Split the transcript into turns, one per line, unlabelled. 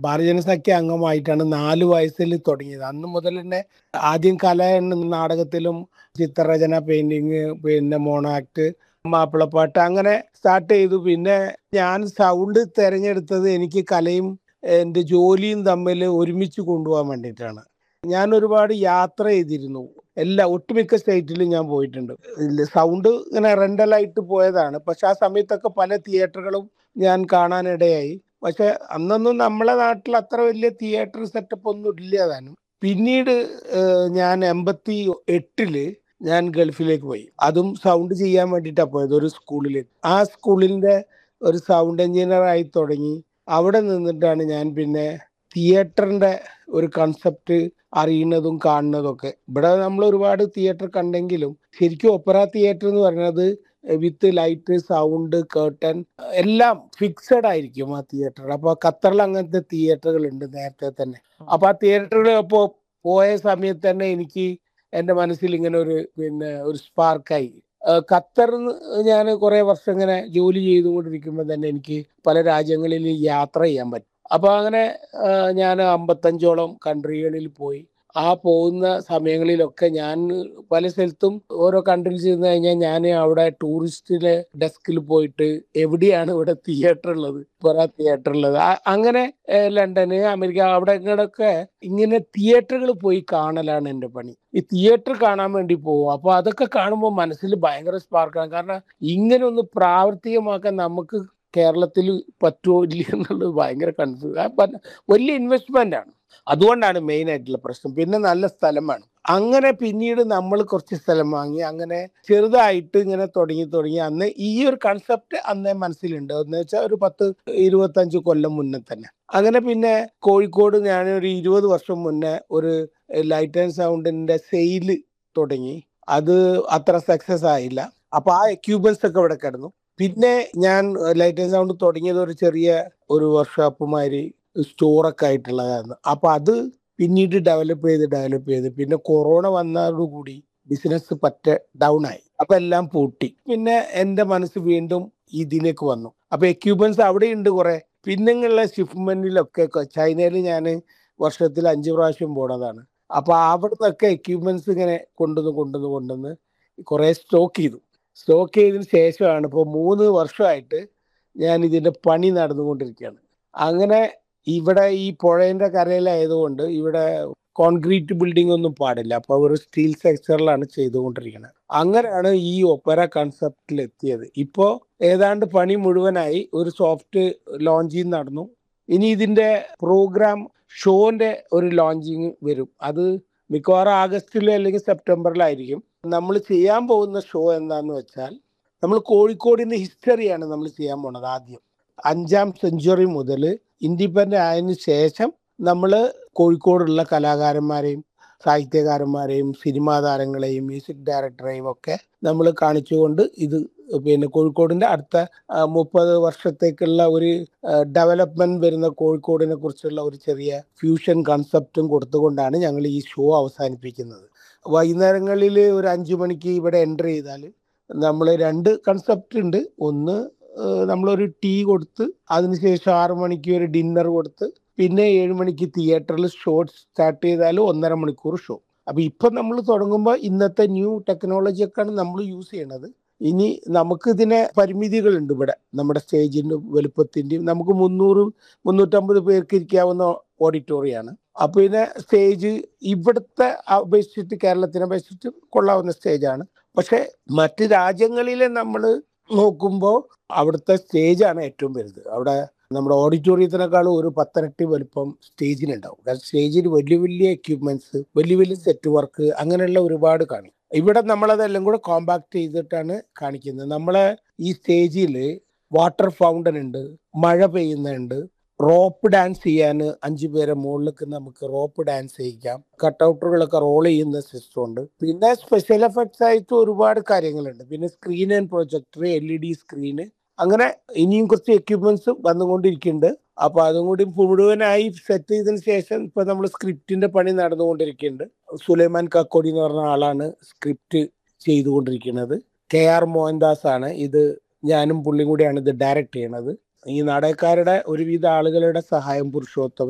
ഭാരതജനസഖ്യ അംഗമായിട്ടാണ് നാല് വയസ്സിൽ തുടങ്ങിയത് അന്ന് മുതൽ തന്നെ ആദ്യം കല എന്ന നാടകത്തിലും ചിത്രരചന പെയിന്റിങ് പിന്നെ മോണാക്ട് മാപ്പിളപ്പാട്ട് അങ്ങനെ സ്റ്റാർട്ട് ചെയ്തു പിന്നെ ഞാൻ സൗണ്ട് തിരഞ്ഞെടുത്തത് എനിക്ക് കലയും എൻ്റെ ജോലിയും തമ്മിൽ ഒരുമിച്ച് കൊണ്ടുപോകാൻ വേണ്ടിയിട്ടാണ് ഞാൻ ഒരുപാട് യാത്ര ചെയ്തിരുന്നു എല്ലാ ഒട്ടുമിക്ക സ്റ്റേറ്റിലും ഞാൻ പോയിട്ടുണ്ട് സൗണ്ട് ഇങ്ങനെ റെന്റലായിട്ട് പോയതാണ് പക്ഷെ ആ സമയത്തൊക്കെ പല തിയേറ്ററുകളും ഞാൻ കാണാനിടയായി പക്ഷെ അന്നൊന്നും നമ്മളെ നാട്ടിൽ അത്ര വലിയ തിയേറ്റർ സെറ്റപ്പ് ഒന്നും ഇല്ല താനും പിന്നീട് ഏഹ്, ഞാൻ എൺപത്തി എട്ടില് ഞാൻ ഗൾഫിലേക്ക് പോയി അതും സൗണ്ട് ചെയ്യാൻ വേണ്ടിയിട്ടാണ് പോയത് ഒരു സ്കൂളിൽ ആ സ്കൂളിന്റെ ഒരു സൗണ്ട് എഞ്ചിനീയർ ആയി തുടങ്ങി അവിടെ നിന്നിട്ടാണ് ഞാൻ പിന്നെ തിയേറ്ററിന്റെ ഒരു കൺസെപ്റ്റ് അറിയുന്നതും കാണുന്നതും ഒക്കെ ഇവിടെ നമ്മൾ ഒരുപാട് തിയേറ്റർ കണ്ടെങ്കിലും ശരിക്കും ഒപ്പറ തിയേറ്റർ എന്ന് പറയുന്നത് വിത്ത് ലൈറ്റ് സൗണ്ട് കേർട്ടൻ എല്ലാം ഫിക്സഡ് ആയിരിക്കും ആ തിയേറ്റർ അപ്പൊ ഖത്തറിൽ അങ്ങനത്തെ തിയേറ്ററുകൾ ഉണ്ട് നേരത്തെ തന്നെ അപ്പൊ ആ തിയേറ്ററുകൾ അപ്പോ പോയ സമയത്ത് തന്നെ എനിക്ക് എന്റെ മനസ്സിൽ ഇങ്ങനെ ഒരു പിന്നെ ഒരു സ്പാർക്കായി ഖത്തറിൽ ഞാൻ കുറെ വർഷം ഇങ്ങനെ ജോലി ചെയ്തുകൊണ്ടിരിക്കുമ്പോൾ തന്നെ എനിക്ക് പല രാജ്യങ്ങളിൽ യാത്ര ചെയ്യാൻ പറ്റും അപ്പൊ അങ്ങനെ ഞാൻ അമ്പത്തഞ്ചോളം കൺട്രികളിൽ പോയി ആ പോകുന്ന സമയങ്ങളിലൊക്കെ ഞാൻ പല സ്ഥലത്തും ഓരോ കൺട്രിയിൽ ചെന്ന് കഴിഞ്ഞാൽ ഞാൻ അവിടെ ടൂറിസ്റ്റിലെ ഡെസ്കിൽ പോയിട്ട് എവിടെയാണ് ഇവിടെ തിയേറ്റർ ഉള്ളത് വേറെ തിയേറ്റർ ഉള്ളത് ആ- അങ്ങനെ ഏഹ്, ലണ്ടന് അമേരിക്ക അവിടെ ഇങ്ങോട്ടൊക്കെ ഇങ്ങനെ തിയേറ്ററുകൾ പോയി കാണലാണ് എൻ്റെ പണി ഈ തിയേറ്റർ കാണാൻ വേണ്ടി പോകും അപ്പൊ അതൊക്കെ കാണുമ്പോൾ മനസ്സിൽ ഭയങ്കര സ്പാർക്കാണ് കാരണം ഇങ്ങനെ ഒന്ന് പ്രാവർത്തികമാക്കാൻ നമുക്ക് കേരളത്തിൽ പറ്റുമോ ഇല്ല എന്നുള്ളത് ഭയങ്കര കൺഫ്യൂസ് വലിയ ഇൻവെസ്റ്റ്മെന്റ് ആണ് അതുകൊണ്ടാണ് മെയിൻ ആയിട്ടുള്ള പ്രശ്നം പിന്നെ നല്ല സ്ഥലമാണ് അങ്ങനെ പിന്നീട് നമ്മൾ കുറച്ച് സ്ഥലം വാങ്ങി അങ്ങനെ ചെറുതായിട്ട് ഇങ്ങനെ തുടങ്ങി തുടങ്ങി അന്ന് ഈ ഒരു കൺസെപ്റ്റ് അന്നേ മനസ്സിലുണ്ട് എന്ന് വെച്ചാൽ ഒരു പത്ത് ഇരുപത്തഞ്ച് കൊല്ലം മുന്നേ തന്നെ അങ്ങനെ പിന്നെ കോഴിക്കോട് ഞാൻ ഒരു ഇരുപത് വർഷം മുന്നേ ഒരു ലൈറ്റ് ആൻഡ് സൗണ്ടിന്റെ സെയില് തുടങ്ങി അത് അത്ര സക്സസ് ആയില്ല അപ്പൊ ആ എക്യൂപ്മെന്റ്സ് ഒക്കെ ഇവിടെ കിടന്നു പിന്നെ ഞാൻ ലൈറ്റ് ആൻഡ് സൗണ്ട് തുടങ്ങിയത് ഒരു ചെറിയ ഒരു വർക്ക്ഷോപ്പ് മാതിരി സ്റ്റോറൊക്കെ ആയിട്ടുള്ളതായിരുന്നു അപ്പൊ അത് പിന്നീട് ഡെവലപ്പ് ചെയ്ത് ഡെവലപ്പ് ചെയ്ത് പിന്നെ കൊറോണ വന്നതോടുകൂടി ബിസിനസ് പറ്റ ഡൗൺ ആയി അപ്പൊ എല്ലാം പൂട്ടി പിന്നെ എന്റെ മനസ്സ് വീണ്ടും ഇതിലേക്ക് വന്നു അപ്പൊ എക്യൂപ്മെന്റ്സ് അവിടെയുണ്ട് കുറെ പിന്നെയുള്ള ഷിപ്മെന്റിലൊക്കെ ചൈനയിൽ ഞാൻ വർഷത്തിൽ അഞ്ച് പ്രാവശ്യം പോണതാണ് അപ്പൊ അവിടുന്നൊക്കെ എക്യൂപ്മെന്റ്സ് ഇങ്ങനെ കൊണ്ടുവന്ന് കൊണ്ടുവന്ന് കൊണ്ടുവന്ന് കുറെ സ്റ്റോക്ക് ചെയ്തു സ്റ്റോക്ക് ചെയ്തതിന് ശേഷമാണ് ഇപ്പോൾ മൂന്ന് വർഷമായിട്ട് ഞാൻ ഇതിന്റെ പണി നടന്നുകൊണ്ടിരിക്കുകയാണ് അങ്ങനെ ഇവിടെ ഈ പുഴയുടെ കരയിലായതുകൊണ്ട് ഇവിടെ കോൺക്രീറ്റ് ബിൽഡിംഗ് ഒന്നും പാടില്ല അപ്പൊ ഒരു സ്റ്റീൽ സ്ട്രക്ചറിലാണ് ചെയ്തുകൊണ്ടിരിക്കുന്നത് അങ്ങനെയാണ് ഈ ഒപ്പര കൺസെപ്റ്റിൽ എത്തിയത് ഇപ്പോ ഏതാണ്ട് പണി മുഴുവനായി ഒരു സോഫ്റ്റ് ലോഞ്ചിങ് നടന്നു ഇനി ഇതിന്റെ പ്രോഗ്രാം ഷോന്റെ ഒരു ലോഞ്ചിങ് വരും അത് മിക്കവാറും ആഗസ്റ്റിലോ അല്ലെങ്കിൽ സെപ്റ്റംബറിലായിരിക്കും നമ്മൾ ചെയ്യാൻ പോകുന്ന ഷോ എന്താന്ന് വെച്ചാൽ നമ്മൾ കോഴിക്കോടിന്റെ ഹിസ്റ്ററിയാണ് നമ്മൾ ചെയ്യാൻ പോണത് ആദ്യം അഞ്ചാം സെഞ്ചുറി മുതൽ ഇൻഡിപെൻഡന്റ് ആയതിനു ശേഷം നമ്മൾ കോഴിക്കോടുള്ള കലാകാരന്മാരെയും സാഹിത്യകാരന്മാരെയും സിനിമാ താരങ്ങളെയും മ്യൂസിക് ഡയറക്ടറെയും ഒക്കെ നമ്മൾ കാണിച്ചുകൊണ്ട് ഇത് പിന്നെ കോഴിക്കോടിന്റെ അടുത്ത ആ, മുപ്പത് വർഷത്തേക്കുള്ള ഒരു ഡെവലപ്മെന്റ് വരുന്ന കോഴിക്കോടിനെ കുറിച്ചുള്ള ഒരു ചെറിയ ഫ്യൂഷൻ കൺസെപ്റ്റും കൊടുത്തുകൊണ്ടാണ് ഞങ്ങൾ ഈ ഷോ അവസാനിപ്പിക്കുന്നത് വൈകുന്നേരങ്ങളിൽ ഒരു അഞ്ചു മണിക്ക് ഇവിടെ എൻ്റർ ചെയ്താൽ നമ്മൾ രണ്ട് കൺസെപ്റ്റ് ഉണ്ട് ഒന്ന് ഏഹ് നമ്മളൊരു ടീ കൊടുത്ത് അതിനുശേഷം ആറു മണിക്ക് ഒരു ഡിന്നർ കൊടുത്ത് പിന്നെ ഏഴ് മണിക്ക് തിയേറ്ററിൽ ഷോ സ്റ്റാർട്ട് ചെയ്താൽ ഒന്നര മണിക്കൂർ ഷോ അപ്പൊ ഇപ്പൊ നമ്മൾ തുടങ്ങുമ്പോൾ ഇന്നത്തെ ന്യൂ ടെക്നോളജി ഒക്കെയാണ് നമ്മൾ യൂസ് ചെയ്യണത് ഇനി നമുക്ക് ഇതിനെ പരിമിതികളുണ്ട് ഇവിടെ നമ്മുടെ സ്റ്റേജിന്റെ വലുപ്പത്തിന്റെയും നമുക്ക് മുന്നൂറ് മുന്നൂറ്റമ്പത് പേർക്ക് ഇരിക്കാവുന്ന ഓഡിറ്റോറിയമാണ് അപ്പൊ പിന്നെ സ്റ്റേജ് ഇവിടുത്തെ അപേക്ഷിച്ചിട്ട് കേരളത്തിനെ അപേക്ഷിച്ചിട്ട് കൊള്ളാവുന്ന സ്റ്റേജാണ് പക്ഷെ മറ്റ് രാജ്യങ്ങളിലെ നമ്മൾ നോക്കുമ്പോൾ അവിടുത്തെ സ്റ്റേജാണ് ഏറ്റവും വലുത് അവിടെ നമ്മുടെ ഓഡിറ്റോറിയത്തിനേക്കാളും ഒരു പത്തരട്ടി വലുപ്പം സ്റ്റേജിനുണ്ടാവും കാരണം സ്റ്റേജിൽ വലിയ വലിയ എക്യുപ്മെന്റ്സ് വലിയ വലിയ സെറ്റ് വർക്ക് അങ്ങനെയുള്ള ഒരുപാട് കാണും ഇവിടെ നമ്മളതെല്ലാം കൂടെ കോമ്പാക്ട് ചെയ്തിട്ടാണ് കാണിക്കുന്നത് നമ്മളെ ഈ സ്റ്റേജിൽ വാട്ടർ ഫൗണ്ടൻ ഉണ്ട് മഴ പെയ്യുന്നുണ്ട് റോപ്പ് ഡാൻസ് ചെയ്യാൻ അഞ്ചു പേരെ മുകളിലേക്ക് നമുക്ക് റോപ്പ് ഡാൻസ് ചെയ്യിക്കാം കട്ടൗട്ടുകളൊക്കെ റോൾ ചെയ്യുന്ന സിസ്റ്റം ഉണ്ട് പിന്നെ സ്പെഷ്യൽ എഫക്ട്സ് ആയിട്ട് ഒരുപാട് കാര്യങ്ങളുണ്ട് പിന്നെ screen and projector L E D സ്ക്രീന് അങ്ങനെ ഇനിയും കുറച്ച് എക്യുപ്മെന്റ്സ് വന്നുകൊണ്ടിരിക്കുന്നുണ്ട് അപ്പൊ അതും കൂടി മുഴുവനായി സെറ്റ് ചെയ്തതിന് ശേഷം ഇപ്പൊ നമ്മൾ സ്ക്രിപ്റ്റിന്റെ പണി നടന്നുകൊണ്ടിരിക്കുന്നുണ്ട് സുലൈമാൻ കക്കോടി എന്ന് പറഞ്ഞ ആളാണ് സ്ക്രിപ്റ്റ് ചെയ്തുകൊണ്ടിരിക്കുന്നത് കെ ആർ മോഹൻദാസ് ആണ് ഇത് ഞാനും പുള്ളിയും കൂടിയാണ് ഇത് ഡയറക്റ്റ് ചെയ്യണത് ഈ നാടകക്കാരുടെ ഒരുവിധ ആളുകളുടെ സഹായം പുരുഷോത്തമൻ